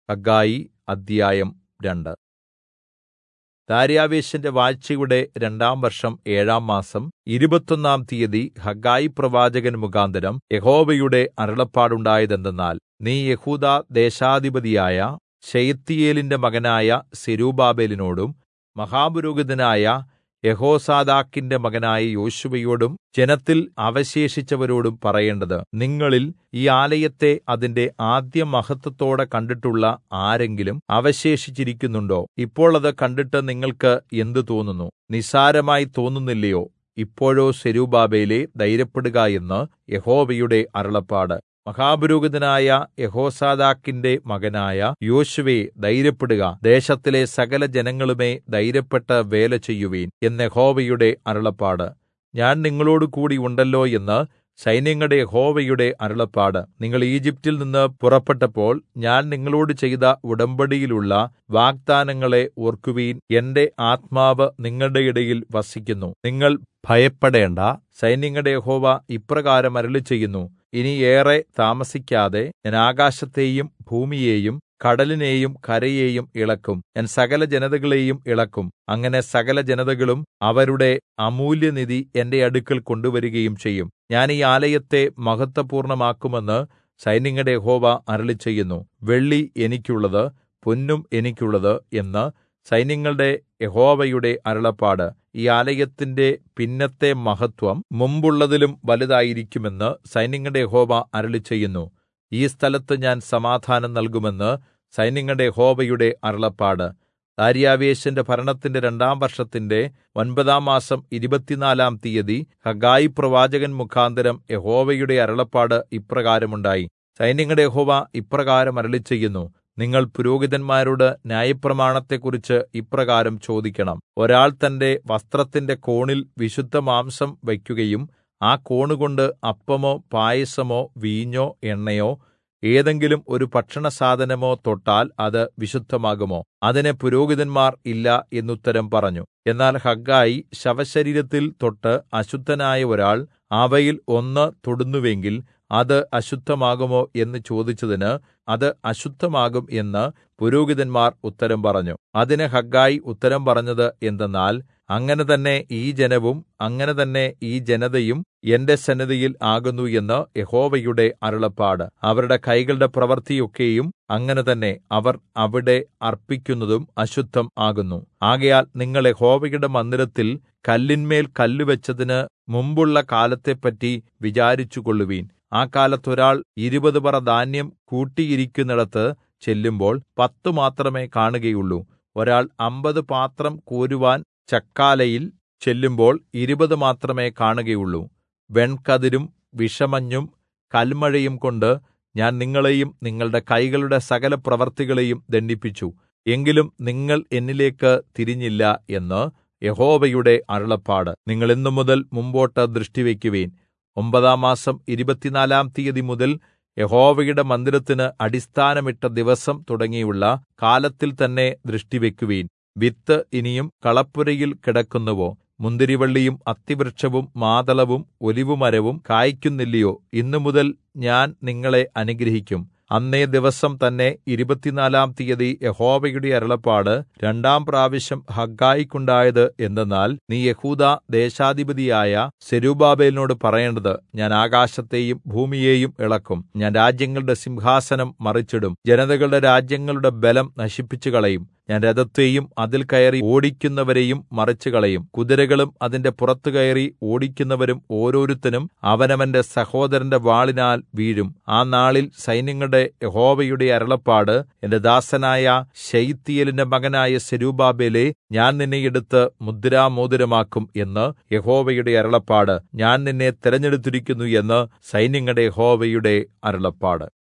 ഹഗ്ഗായി അദ്ധ്യായം രണ്ട് ദാര്യാവേശിന്റെ വാഴ്ചയുടെ രണ്ടാം വർഷം ഏഴാം മാസം ഇരുപത്തൊന്നാം തീയതി ഹഗ്ഗായി പ്രവാചകൻ മുഖാന്തരം യഹോവയുടെ അരുളപ്പാടുണ്ടായതെന്തെന്നാൽ നീ യെഹൂദാ ദേശാധിപതിയായ ശെയല്ത്തീയേലിന്റെ മകനായ സെരുബ്ബാബേലിനോടും മഹാപുരോഹിതനായ യെഹോസാദാക്കിന്റെ മകനായ യോശുവയോടും ജനത്തിൽ അവശേഷിച്ചവരോടും പറയേണ്ടത് നിങ്ങളിൽ ഈ ആലയത്തെ അതിന്റെ ആദ്യമഹത്വത്തോടെ കണ്ടിട്ടുള്ള ആരെങ്കിലും അവശേഷിച്ചിരിക്കുന്നുണ്ടോ ഇപ്പോൾ അത് കണ്ടിട്ട് നിങ്ങൾക്ക് എന്ത് തോന്നുന്നു നിസ്സാരമായി തോന്നുന്നില്ലയോ ഇപ്പോഴോ സെരുബ്ബാബേലേ ധൈര്യപ്പെടുക എന്ന് യഹോവയുടെ അരുളപ്പാട് മഹാപുരോഹിതനായ യെഹോസാദാക്കിന്റെ മകനായ യോശുവേ ധൈര്യപ്പെടുക ദേശത്തിലെ സകല ജനങ്ങളുമേ ധൈര്യപ്പെട്ട് വേല ചെയ്യുവിൻ എന്ന് യഹോവയുടെ അരുളപ്പാട് ഞാൻ നിങ്ങളോടുകൂടി ഉണ്ടല്ലോ എന്ന് സൈന്യങ്ങളുടെ യഹോവയുടെ അരുളപ്പാട് നിങ്ങൾ ഈജിപ്റ്റിൽ നിന്ന് പുറപ്പെട്ടപ്പോൾ ഞാൻ നിങ്ങളോട് ചെയ്ത ഉടമ്പടിയിലുള്ള വാഗ്ദാനങ്ങളെ ഓർക്കുവിൻ എന്റെ ആത്മാവ് നിങ്ങളുടെ ഇടയിൽ വസിക്കുന്നു നിങ്ങൾ ഭയപ്പെടേണ്ട സൈന്യങ്ങളുടെ യഹോവ ഇപ്രകാരം അരുളിച്ചെയ്യുന്നു ഇനി ഏറെ താമസിക്കാതെ ഞാൻ ആകാശത്തെയും ഭൂമിയെയും കടലിനെയും കരയെയും ഇളക്കും ഞാൻ സകല ജനതകളെയും ഇളക്കും അങ്ങനെ സകല ജനതകളും അവരുടെ അമൂല്യനിധി എന്റെ അടുക്കൽ കൊണ്ടുവരികയും ചെയ്യും ഞാൻ ഈ ആലയത്തെ മഹത്വപൂർണ്ണമാക്കുമെന്ന് സൈന്യങ്ങളുടെ യഹോവ അരുളിച്ചെയ്യുന്നു വെള്ളി എനിക്കുള്ളത് പൊന്നും എനിക്കുള്ളത് എന്ന് സൈന്യങ്ങളുടെ യഹോവയുടെ അരുളപ്പാട് ഈ ആലയത്തിന്റെ പിന്നത്തെ മഹത്വം മുമ്പുള്ളതിലും വലുതായിരിക്കുമെന്ന് സൈന്യങ്ങളുടെ യഹോവ അരുളിച്ചെയ്യുന്നു ഈ സ്ഥലത്ത് ഞാൻ സമാധാനം നൽകുമെന്ന് സൈന്യങ്ങളുടെ യഹോവയുടെ അരുളപ്പാട് ദാര്യാവേശിന്റെ ഭരണത്തിന്റെ രണ്ടാം വർഷത്തിന്റെ ഒൻപതാം മാസം ഇരുപത്തിനാലാം തീയതി ഹഗ്ഗായി പ്രവാചകൻ മുഖാന്തരം യഹോവയുടെ അരുളപ്പാട് ഇപ്രകാരമുണ്ടായി സൈന്യങ്ങളുടെ യഹോവ ഇപ്രകാരം അരുളിച്ചെയ്യുന്നു നിങ്ങൾ പുരോഹിതന്മാരോട് ന്യായപ്രമാണത്തെക്കുറിച്ച് ഇപ്രകാരം ചോദിക്കണം ഒരാൾ തന്റെ വസ്ത്രത്തിന്റെ കോണിൽ വിശുദ്ധമാംസം വയ്ക്കുകയും ആ കോണുകൊണ്ട് അപ്പമോ പായസമോ വീഞ്ഞോ എണ്ണയോ ഏതെങ്കിലും ഒരു ഭക്ഷണസാധനമോ തൊട്ടാൽ അത് വിശുദ്ധമാകുമോ അതിന് പുരോഹിതന്മാർ ഇല്ല എന്നുത്തരം പറഞ്ഞു എന്നാൽ ഹഗ്ഗായി ശവശരീരത്തിൽ തൊട്ട് അശുദ്ധനായ ഒരാൾ അവയിൽ ഒന്ന് തൊടുന്നുവെങ്കിൽ അത് അശുദ്ധമാകുമോ എന്ന് ചോദിച്ചതിന് അത് അശുദ്ധമാകും എന്ന് പുരോഹിതന്മാർ ഉത്തരം പറഞ്ഞു അതിന് ഹഗ്ഗായി ഉത്തരം പറഞ്ഞത് എന്തെന്നാൽ അങ്ങനെ തന്നെ ഈ ജനവും അങ്ങനെ തന്നെ ഈ ജനതയും എന്റെ സന്നിധിയിൽ ആകുന്നു എന്ന് യഹോവയുടെ അരുളപ്പാട് അവരുടെ കൈകളുടെ പ്രവൃത്തിയൊക്കെയും അങ്ങനെ തന്നെ അവർ അവിടെ അർപ്പിക്കുന്നതും അശുദ്ധം ആകുന്നു ആകയാൽ നിങ്ങൾ യഹോവയുടെ മന്ദിരത്തിൽ കല്ലിന്മേൽ കല്ലുവെച്ചതിന് മുമ്പുള്ള കാലത്തെപ്പറ്റി വിചാരിച്ചുകൊള്ളുവീൻ ആ കാലത്ത് ഒരാൾ ഇരുപത് പറ ധാന്യം കൂട്ടിയിരിക്കുന്നിടത്ത് ചെല്ലുമ്പോൾ പത്തു മാത്രമേ കാണുകയുള്ളൂ ഒരാൾ അമ്പത് പാത്രം കോരുവാൻ ചക്കാലയിൽ ചെല്ലുമ്പോൾ ഇരുപത് മാത്രമേ കാണുകയുള്ളൂ വെൺകതിരും വിഷമഞ്ഞും കൽമഴയും കൊണ്ട് ഞാൻ നിങ്ങളെയും നിങ്ങളുടെ കൈകളുടെ സകല പ്രവർത്തികളെയും ദണ്ഡിപ്പിച്ചു എങ്കിലും നിങ്ങൾ എന്നിലേക്ക് തിരിഞ്ഞില്ല എന്ന് യഹോവയുടെ അരുളപ്പാട് നിങ്ങൾ ഇന്നു മുതൽ മുമ്പോട്ട് ദൃഷ്ടിവെക്കുവീൻ ഒമ്പതാം മാസം ഇരുപത്തിനാലാം തീയതി മുതൽ യഹോവയുടെ മന്ദിരത്തിന് അടിസ്ഥാനമിട്ട ദിവസം തുടങ്ങിയുള്ള കാലത്തിൽ തന്നെ ദൃഷ്ടിവെക്കുവീൻ വിത്ത് ഇനിയും കളപ്പുരയിൽ കിടക്കുന്നുവോ മുന്തിരിവള്ളിയും അത്തിവൃക്ഷവും മാതളവും ഒലിവുമരവും കായ്ക്കുന്നില്ലയോ ഇന്നു മുതൽ ഞാൻ നിങ്ങളെ അനുഗ്രഹിക്കും അന്നേ ദിവസം തന്നെ ഇരുപത്തിനാലാം തീയതി യഹോവയുടെ അരുളപ്പാട് രണ്ടാം പ്രാവശ്യം ഹഗ്ഗായിക്കുണ്ടായത് എന്തെന്നാൽ നീ യഹൂദ ദേശാധിപതിയായ സെരുബാബേലിനോട് പറയേണ്ടത് ഞാൻ ആകാശത്തെയും ഭൂമിയെയും ഇളക്കും ഞാൻ രാജ്യങ്ങളുടെ സിംഹാസനം മറിച്ചിടും ജനതകളുടെ രാജ്യങ്ങളുടെ ബലം നശിപ്പിച്ചു കളയും ഞാൻ രഥത്തെയും അതിൽ കയറി ഓടിക്കുന്നവരെയും മറിച്ചുകളയും കുതിരകളും അതിന്റെ പുറത്തു കയറി ഓടിക്കുന്നവരും ഓരോരുത്തനും അവനവന്റെ സഹോദരന്റെ വാളിനാൽ വീഴും ആ നാളിൽ സൈന്യങ്ങളുടെ യഹോവയുടെ അരുളപ്പാട് എന്റെ ദാസനായ ശെയല്ത്തീയേലിന്റെ മകനായ സെരുബ്ബാബേലേ ഞാൻ നിന്നെ എടുത്ത് മുദ്രാമോതിരമാക്കും എന്ന് യഹോവയുടെ അരുളപ്പാട് ഞാൻ നിന്നെ തെരഞ്ഞെടുത്തിരിക്കുന്നു എന്ന് സൈന്യങ്ങളുടെ യഹോവയുടെ അരുളപ്പാട്